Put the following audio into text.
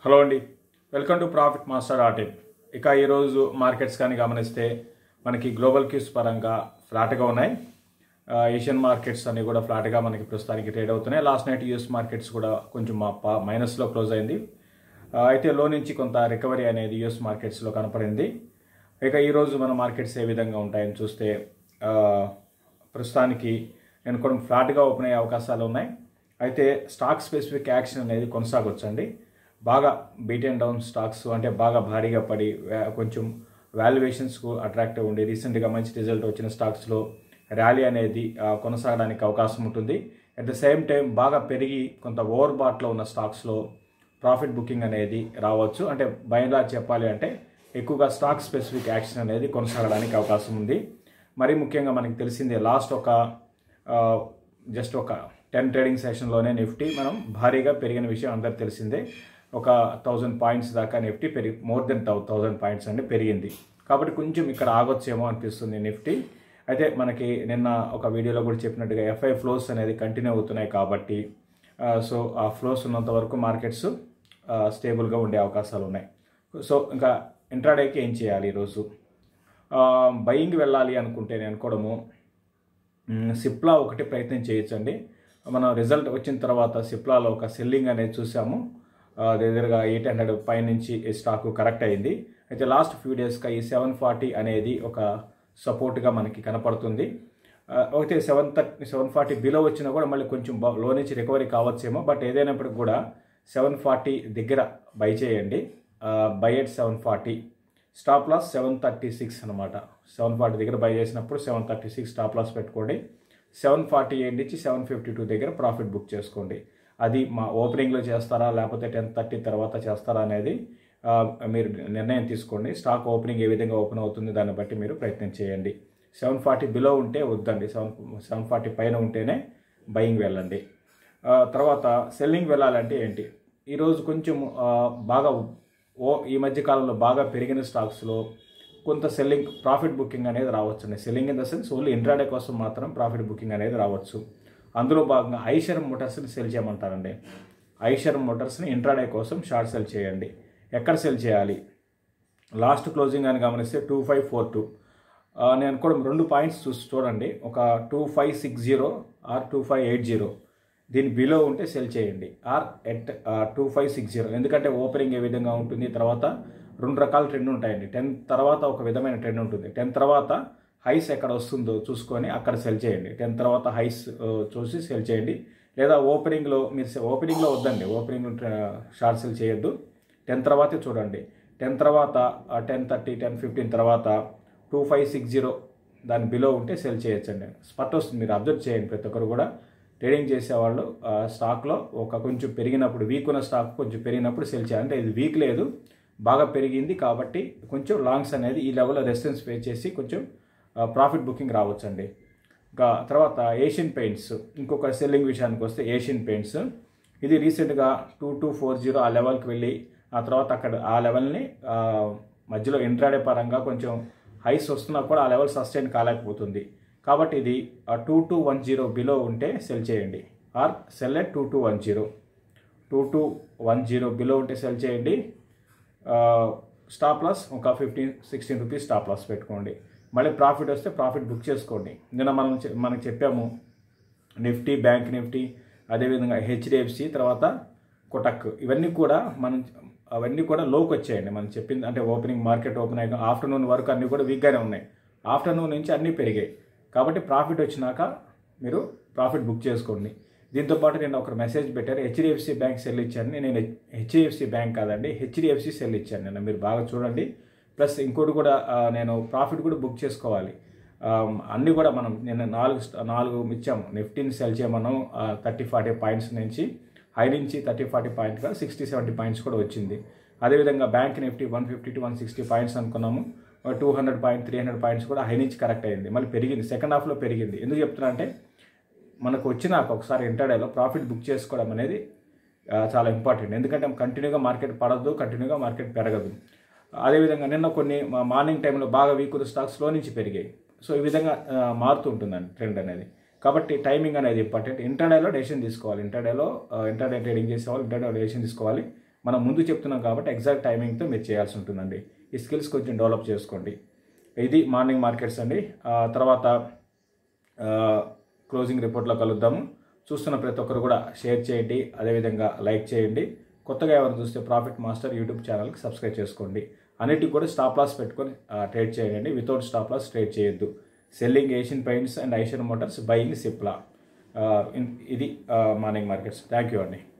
hello అండి welcome to Profit Master dot in ఇక ఈరోజు మార్కెట్స్ కానీ గమనిస్తే మనకి గ్లోబల్ క్యూస్ పరంగా ఫ్లాట్గా ఉన్నాయి ఆ, ఏషియన్ మార్కెట్స్ అన్ని కూడా ఫ్లాట్గా మనకి ప్రస్తుతానికి ట్రేడ్ అవుతున్నాయి లాస్ట్ నైట్ యూఎస్ మార్కెట్స్ కూడా కొంచెం మా పా- మైనస్లో క్లోజ్ అయింది ఆ, అయితే లో నుంచి కొంత రికవరీ అనేది యూఎస్ మార్కెట్స్లో కనపడింది ఇక ఈరోజు మన మార్కెట్స్ ఏ విధంగా ఉంటాయని చూస్తే ఆ, ప్రస్తుతానికి నేను కొన్ని ఫ్లాట్గా ఓపెన్ అయ్యే అవకాశాలు ఉన్నాయి అయితే స్టాక్ స్పెసిఫిక్ యాక్షన్ అనేది కొనసాగొచ్చండి బాగా బీట్ అండ్ డౌన్ స్టాక్స్ అంటే బాగా భారీగా పడి వా- కొంచెం వాల్యుయేషన్స్కు అట్రాక్టివ్ ఉండి రీసెంట్గా మంచి రిజల్ట్ వచ్చిన స్టాక్స్లో ర్యాలీ అనేది ఆ, కొనసాగడానికి అవకాశం ఉంటుంది అట్ ద సేమ్ టైం బాగా పెరిగి కొంత ఓవర్ బాట్లో ఉన్న స్టాక్స్లో ప్రాఫిట్ బుకింగ్ అనేది రావచ్చు అంటే బయలా చెప్పాలి అంటే ఎక్కువగా స్టాక్ స్పెసిఫిక్ యాక్షన్ అనేది కొనసాగడానికి అవకాశం ఉంది మరీ ముఖ్యంగా మనకి తెలిసిందే లాస్ట్ ఒక జస్ట్ ఒక టెన్ ట్రేడింగ్ సెషన్లోనే నిఫ్టీ మనం భారీగా పెరిగిన విషయం అందరికి తెలిసిందే ఒక థౌజండ్ పాయింట్స్ దాకా నిఫ్టీ పెరిగి more than thou thousand points అంటే పెరిగింది కాబట్టి కొంచెం ఇక్కడ ఆగొచ్చేమో అనిపిస్తుంది నిఫ్టీ అయితే మనకి నిన్న ఒక వీడియోలో కూడా చెప్పినట్టుగా ఎఫ్ఐ ఫ్లోస్ అనేది కంటిన్యూ అవుతున్నాయి కాబట్టి ఆ, సో ఆ ఫ్లోస్ ఉన్నంత వరకు మార్కెట్స్ ఆ, స్టేబుల్గా ఉండే అవకాశాలు ఉన్నాయి సో ఇంకా ఇంట్రాడేకి ఏం చేయాలి ఈరోజు బయింగ్ వెళ్ళాలి అనుకుంటే నేను అనుకోవడము మ్, సిప్లా ఒకటి ప్రయత్నం చేయొచ్చండి మనం రిజల్ట్ వచ్చిన తర్వాత సిప్లాలో ఒక సెల్లింగ్ అనేది చూసాము ఆ, దగ్గరగా ఎయిట్ హండ్రెడ్ పై నుంచి ఈ స్టాక్ కరెక్ట్ అయింది అయితే లాస్ట్ ఫ్యూ డేస్గా ఈ సెవెన్ ఫార్టీ అనేది ఒక సపోర్ట్గా మనకి కనపడుతుంది ఆ, అయితే seven thirty seven forty below వచ్చినా కూడా మళ్ళీ కొంచెం బా- లో నుంచి రికవరీ కావచ్చేమో బట్ ఏదైనప్పటికి కూడా సెవెన్ ఫార్టీ దగ్గర బై చేయండి buy at seven forty stop loss seven thirty six అనమాట సెవెన్ ఫార్టీ దగ్గర బై చేసినప్పుడు seven thirty six stop loss పెట్టుకోండి సెవెన్ ఫార్టీ ఎయిట్ నుంచి సెవెన్ ఫిఫ్టీ టూ దగ్గర ప్రాఫిట్ బుక్ చేసుకోండి అది మా ఓపెనింగ్లో చేస్తారా లేకపోతే టెన్ థర్టీ తర్వాత చేస్తారా అనేది ఆ, మీరు నిర్ణయం తీసుకోండి స్టాక్ ఓపెనింగ్ ఏ విధంగా ఓపెన్ అవుతుంది దాన్ని బట్టి మీరు ప్రయత్నం చేయండి సెవెన్ ఫార్టీ బిలో ఉంటే వద్దండి సెవెన్ సెవెన్ ఫార్టీ పైన ఉంటేనే బయింగ్ వెళ్ళండి ఆ, తర్వాత సెల్లింగ్ వెళ్ళాలంటే ఏంటి ఈరోజు కొంచెం ఆ, బాగా ఓ ఈ మధ్య కాలంలో బాగా పెరిగిన స్టాక్స్లో కొంత సెల్లింగ్ ప్రాఫిట్ బుకింగ్ అనేది రావచ్చండి selling in the sense only intraday కోసం మాత్రం ప్రాఫిట్ బుకింగ్ అనేది రావచ్చు అందులో భాగంగా ఐషర్ మోటార్స్ని సెల్ చేయమంటారండి ఐషర్ మోటార్స్ని ఇంట్రాడే కోసం షార్ట్ సెల్ చేయండి ఎక్కడ సెల్ చేయాలి లాస్ట్ క్లోజింగ్ అని గమనిస్తే టూ ఫైవ్ ఫోర్ టూ నేను కూడా రెండు పాయింట్స్ చూసి చూడండి ఒక two five six zero or two five eight zero దీని బిలో ఉంటే సెల్ చేయండి or at two five six zero ఎందుకంటే ఓపెనింగ్ ఏ విధంగా ఉంటుంది తర్వాత రెండు రకాల ట్రెండ్ ఉంటాయండి టెన్ తర్వాత ఒక విధమైన ట్రెండ్ ఉంటుంది టెన్ తర్వాత హైస్ ఎక్కడ వస్తుందో చూసుకొని అక్కడ సెల్ చేయండి టెన్ తర్వాత హైస్ ఆ, చూసి సెల్ చేయండి లేదా ఓపెనింగ్లో మీరు సె- ఓపెనింగ్లో వద్దండి ఓపెనింగ్ షార్ట్ సెల్ చేయొద్దు టెన్ తర్వాతే చూడండి టెన్ తర్వాత టెన్ థర్టీ టెన్ ఫిఫ్టీన్ తర్వాత టూ ఫైవ్ సిక్స్ జీరో దాని బిలో ఉంటే సెల్ చేయొచ్చండి స్పట్ వస్తుంది మీరు అబ్జర్వ్ చేయండి ప్రతి ఒక్కరు కూడా ట్రేడింగ్ చేసేవాళ్ళు ఆ, స్టాక్లో ఒక కొంచెం పెరిగినప్పుడు వీక్ ఉన్న స్టాక్ కొంచెం పెరిగినప్పుడు సెల్ చేయాలి అంటే ఇది వీక్ లేదు బాగా పెరిగింది కాబట్టి కొంచెం లాంగ్స్ అనేది ఈ లెవెల్లో రెసిస్టెన్స్ పే చేసి కొంచెం ప్రాఫిట్ బుకింగ్ రావచ్చండి ఇంకా తర్వాత ఏషియన్ పెయింట్స్ ఇంకొక సెల్లింగ్ విషయానికి వస్తే ఏషియన్ పెయింట్స్ ఇది రీసెంట్గా టూ టూ ఫోర్ జీరో ఆ లెవెల్కి వెళ్ళి ఆ తర్వాత అక్కడ ఆ లెవెల్ని ఆ, మధ్యలో ఇంట్రాడే పరంగా కొంచెం హైస్ వస్తున్నా కూడా ఆ లెవెల్ సస్టైన్ కాలేకపోతుంది కాబట్టి ఇది two two one zero below ఉంటే సెల్ చేయండి or sell at two two one zero two two one zero below ఉంటే సెల్ చేయండి స్టాప్ లాస్ ఒక fifteen sixteen rupees stop loss పెట్టుకోండి మళ్ళీ ప్రాఫిట్ వస్తే ప్రాఫిట్ బుక్ చేసుకోండి నిన్న మనం చె- మనకు చెప్పాము నిఫ్టీ బ్యాంక్ నిఫ్టీ అదేవిధంగా హెచ్డిఎఫ్సి తర్వాత కొటక్ ఇవన్నీ కూడా మనం అవన్నీ కూడా లోకి వచ్చాయండి మనం చెప్పింది అంటే ఓపెనింగ్ మార్కెట్ ఓపెన్ అయ్యాక ఆఫ్టర్నూన్ వరకు అన్నీ కూడా వీక్గానే ఉన్నాయి ఆఫ్టర్నూన్ నుంచి అన్నీ పెరిగాయి కాబట్టి ప్రాఫిట్ వచ్చినాక మీరు ప్రాఫిట్ బుక్ చేసుకోండి దీంతో పాటు నేను ఒక మెసేజ్ పెట్టారు హెచ్డిఎఫ్సి బ్యాంక్ సెల్ ఇచ్చాను నేను హెచ్డిఎఫ్సి బ్యాంక్ కాదండి హెచ్డిఎఫ్సి సెల్ ఇచ్చాను నేను మీరు బాగా చూడండి ప్లస్ ఇంకోటి కూడా ఆ, నేను ప్రాఫిట్ కూడా బుక్ చేసుకోవాలి ఆ, అన్నీ కూడా మనం నేను నాలుగు స్ట్- నాలుగు ఇచ్చాము నిఫ్టీని సెల్ చేయమన్నాం థర్టీ ఫార్టీ పాయింట్స్ నుంచి హై నుంచి థర్టీ ఫార్టీ పాయింట్గా సిక్స్టీ సెవెంటీ పాయింట్స్ కూడా వచ్చింది అదేవిధంగా bank Nifty one fifty to one sixty points అనుకున్నాము two hundred point three hundred points కూడా హై నుంచి కరెక్ట్ అయింది మళ్ళీ పెరిగింది సెకండ్ హాఫ్లో పెరిగింది ఎందుకు చెప్తున్నా అంటే మనకు వచ్చినాక ఒకసారి ఇంటర్డేలో ప్రాఫిట్ బుక్ చేసుకోవడం అనేది ఆ, చాలా ఇంపార్టెంట్ ఎందుకంటే కంటిన్యూగా మార్కెట్ పడదు కంటిన్యూగా మార్కెట్ పెరగదు అదేవిధంగా నిన్న కొన్ని మా- మార్నింగ్ టైంలో బాగా వీక్ స్టాక్స్ లో నుంచి పెరిగాయి సో ఈ విధంగా ఆ, మారుతూ ఉంటుందండి ట్రెండ్ అనేది కాబట్టి టైమింగ్ అనేది ఇంపార్టెంట్ ఇంటర్డేలో డెసిషన్ తీసుకోవాలి ఇంటర్డేలో ఇంటర్డే ట్రేడింగ్ చేసే వాళ్ళు ఇంటర్డే డెసిషన్ తీసుకోవాలి మనం ముందు చెప్తున్నాం కాబట్టి ఎగ్జాక్ట్ టైమింగ్తో మీరు చేయాల్సి ఉంటుందండి ఈ స్కిల్స్ కొంచెం డెవలప్ చేసుకోండి ఇది మార్నింగ్ మార్కెట్స్ అండి ఆ తర్వాత ఆ, క్లోజింగ్ రిపోర్ట్లో కలుద్దాము చూస్తున్న ప్రతి ఒక్కరు కూడా షేర్ చేయండి అదేవిధంగా లైక్ చేయండి కొత్తగా ఎవరు చూస్తే ప్రాఫిట్ మాస్టర్ యూట్యూబ్ ఛానల్కి సబ్స్క్రైబ్ చేసుకోండి అన్నిటికి కూడా స్టాప్ లాస్ పెట్టుకొని ఆ, ట్రేడ్ చేయండి వితౌట్ స్టాప్ లాస్ ట్రేడ్ చేయొద్దు selling Asian Paints and Eicher Motors buying Cipla ఆ, ఇన్- ఇది ఆ, మార్నింగ్ మార్కెట్స్ థ్యాంక్ యూ అండి